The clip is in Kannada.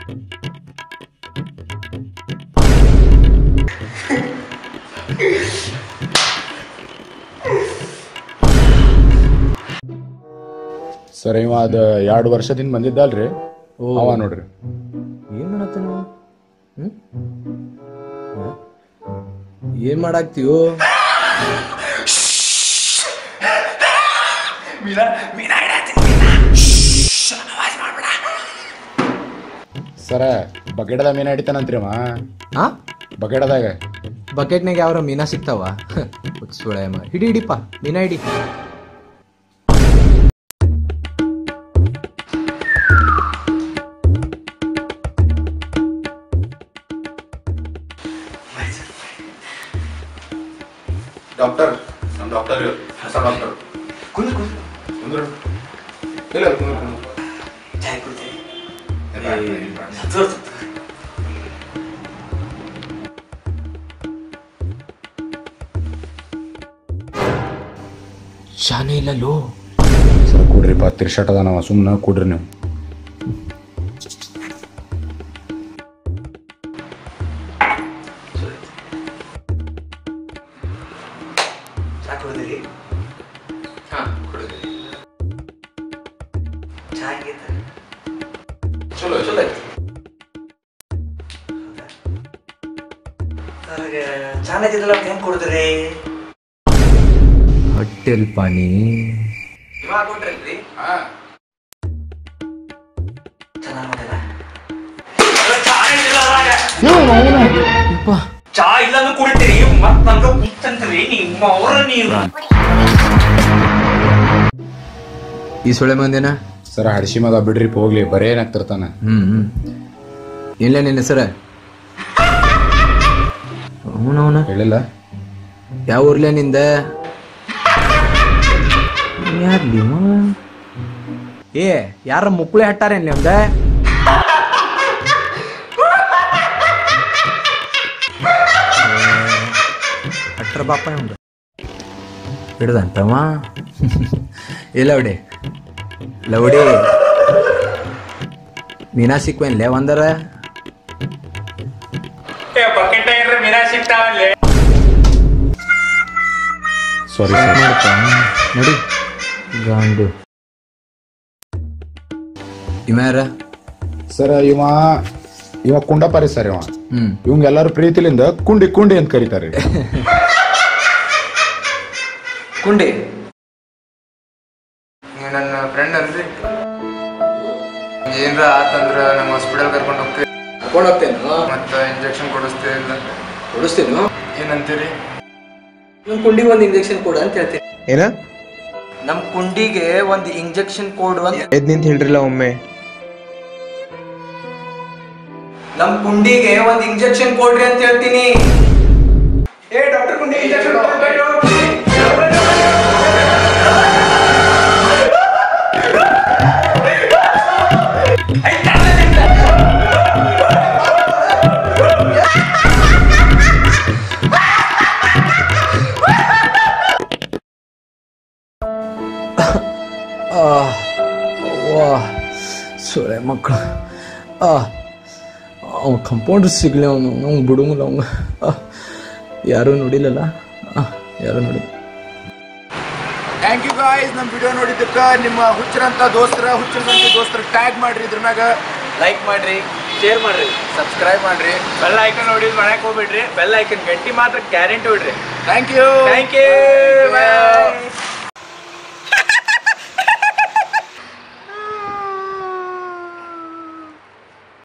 ಸರ್ ಇವ ಅದ ಎರಡು ವರ್ಷದಿಂದ ಬಂದಿದ್ದಲ್ರಿ ಅವ ನೋಡ್ರಿ ಏನ್ ಮಾಡತ್ತ ನೀವು ಹ್ಮ್ ಹ? ಏನ್ ಮಾಡಾಕ್ತೀವೋ ಸರ ಬಕೆಟದ ಮೀನ ಹಿಡಿತಾನಂತ್ರಿ ಅವ ಹಾ ಬಕೆಟದಾಗ ಬಕೆಟ್ನಾಗ ಯಾವ್ರ ಮೀನಾ ಸಿಗ್ತಾವ ಸುಳೆ ಹಿಡಿ ಹಿಡಿಪ ಮೀನಾ ಹಿಡಿ ಡಾಕ್ಟರ್ ನಮ್ಮ ಡಾಕ್ಟರ್ ಹೊಸ ಡಾಕ್ಟರ್ ಕುಂದ್ರು ಕುಂದ್ರು ಕುಂದ್ರು ಇಲ್ಲ ಕುಂದ್ರು ಕುಂದ್ರು ಚಾಯ್ ಕುಡ್ತೀನಿ ಶಾನೆ ಇಲ್ಲ ಲೋ ಸರ್ ಕೂಡ್ರಿಪ್ಪ ತಿರ್ಷಟ್ ಅದ ನಾವ ಸುಮ್ಮನೆ ಕೂಡ್ರಿ ನೀವು ಚಾ ಕುಡಿದಿರಿ ಹಾ ಕುಡಿದ್ರಿ ಚಾ ಹೆಂಗೈತೆ ಚಲೋ ಚಲೋ ಐತಿ ನನಗೆ ಚಾನೈತಿದ್ರಲ್ಲ ಹೆಂಗೆ ಕುಡಿದ್ರಿ ಹೊಟ್ಟೆಲ್ ಪಾನಿ ಚೆನ್ನಾಗಿ ಮಾಡಿಲ್ಲ ಯಪ್ಪ ಚಾ ಇಲ್ಲಂದು ಕುಡಿತೀರಿ ಮತ್ ನನ್ಗ ಕುಂತಂತ್ರಿ ನಿಮ್ಮ ಅವ್ರ ನೀವು ಈ ಸುಳೆ ಮಂದಿನ ಸರ್ ಹಡಿಸಿ ಮಗ ಬಿಡ್ರಿ ಹೋಗ್ಲಿ ಬರೇ ಏನಾಗ್ತಿರ್ತಾನ ಹ್ಮ್ ಹ್ಮ್ ಇಲ್ಲ ನಿನ್ನ ಹೆಸರ ಅವನವನ ಹೇಳಿಲ್ಲ ಯಾವ ಊರ್ಲೆ ನಿಂದ ಯಾರ್ಲಿ ಇವ? ಏ ಯಾರ ಮುಕ್ಳಿ ಹಟ್ಟಾರೇನ್ಲಿ ಒಂದ ಹಟ್ರ ಬಾಪ ಇವಂದ ಹಿಡ್ದಂತವ ಇಲ್ಲ ಲವಡಿ ಲವಡಿ ಮೀನಾ ಸಿಕ್ವೇನ್ಲೇ ಒಂದರ ಬಕೆಟ್ ಏನ್ರ ಮೀನಾ ಸಿಗ್ತಾವಲ್ಲೇ ಸಾರಿ ಸರ್ ಮಾಡ್ತಾ ನೋಡಿ ಗಾಂಡು ಇಮ್ಯಾರ ಸರ್ ಇವ ಇವ ಕುಂಡಪಾರಿ ಸರ್ ಇವ ಹ್ಮ್ ಇವಂಗ ಎಲ್ಲಾರು ಪ್ರೀತಿಲಿಂದ ಕುಂಡಿ ಕುಂಡಿ ಅಂತ ಕರೀತಾರೆ ಕುಂಡಿ ನೀವು ನನ್ನ ಫ್ರೆಂಡ್ ಅಲ್ರಿ ಏನ್ರ ಆತಂದ್ರ ನಮ್ಮ ಹಾಸ್ಪಿಟಲ್ ಕರ್ಕೊಂಡು ಹೋಗ್ತೀವಿ ಕರ್ಕೊಂಡು ಹೋಗ್ತೇನೆ ಮತ್ತೆ ಇಂಜೆಕ್ಷನ್ ಕೊಡಿಸ್ತೀವಿ ಇಲ್ಲ ಕೊಡಿಸ್ತೇನು ಏನಂತೀರಿ ನಮ್ಮ ಕುಂಡಿಗೆ ಒಂದು ಇಂಜೆಕ್ಷನ್ ಕೊಡು ಅಂತ ಹೇಳ್ತೀನಿ ಏನ ನಮ್ಮ ಕುಂಡಿಗೆ ಒಂದು ಇಂಜೆಕ್ಷನ್ ಕೊಡು ಅಂತ ಎದ್ ನಿಂತ ಹೇಳ್ರಿಲ್ಲ ಒಮ್ಮೆ ನಮ್ಮ ಕುಂಡಿಗೆ ಒಂದು ಇಂಜೆಕ್ಷನ್ ಕೊಡ್ರಿ ಅಂತ ಹೇಳ್ತೀನಿ ಏ ಡಾಕ್ಟರ್ ಕುಂಡಿ ಇಂಜೆಕ್ಷನ್ ವಾ ಸೊಳೆ ಮಕ್ಕಳು ಆ ಅವ್ನು ಕಂಪೌಂಡರ್ ಸಿಗ್ಲಿ ಅವನು ಅವ್ನು ಬಿಡುಂಗಿಲ್ಲ ಅವ್ನು ಯಾರೂ ನೋಡಿಲ್ಲಲ್ಲ ಆ, ಯಾರೂ ನೋಡಿ ಥ್ಯಾಂಕ್ ಯು ಗಾಯ್ಸ್ ನಮ್ಮ ವಿಡಿಯೋ ನೋಡಿದ್ದಕ್ಕ ನಿಮ್ಮ ಹುಚ್ಚರಂತ ದೋಸ್ತರ ಹುಚ್ಚರಂತ ದೋಸ್ತರ ಟ್ಯಾಗ್ ಮಾಡ್ರಿ ಇದ್ರ ಮ್ಯಾಗ ಲೈಕ್ ಮಾಡ್ರಿ ಶೇರ್ ಮಾಡ್ರಿ ಸಬ್ಸ್ಕ್ರೈಬ್ ಮಾಡ್ರಿ ಬೆಲ್ ಐಕನ್ ನೋಡಿದ್ ಮಾಡಕ್ ಹೋಗ್ಬಿಡ್ರಿ ಬೆಲ್ ಐಕನ್ ಗಂಟಿ ಮಾತ್ರ ಗ್ಯಾರಂಟಿ ಬಿಡ್ರಿ ಥ್ಯಾಂಕ್ ಯು ಥ್ಯಾಂಕ್ ಯು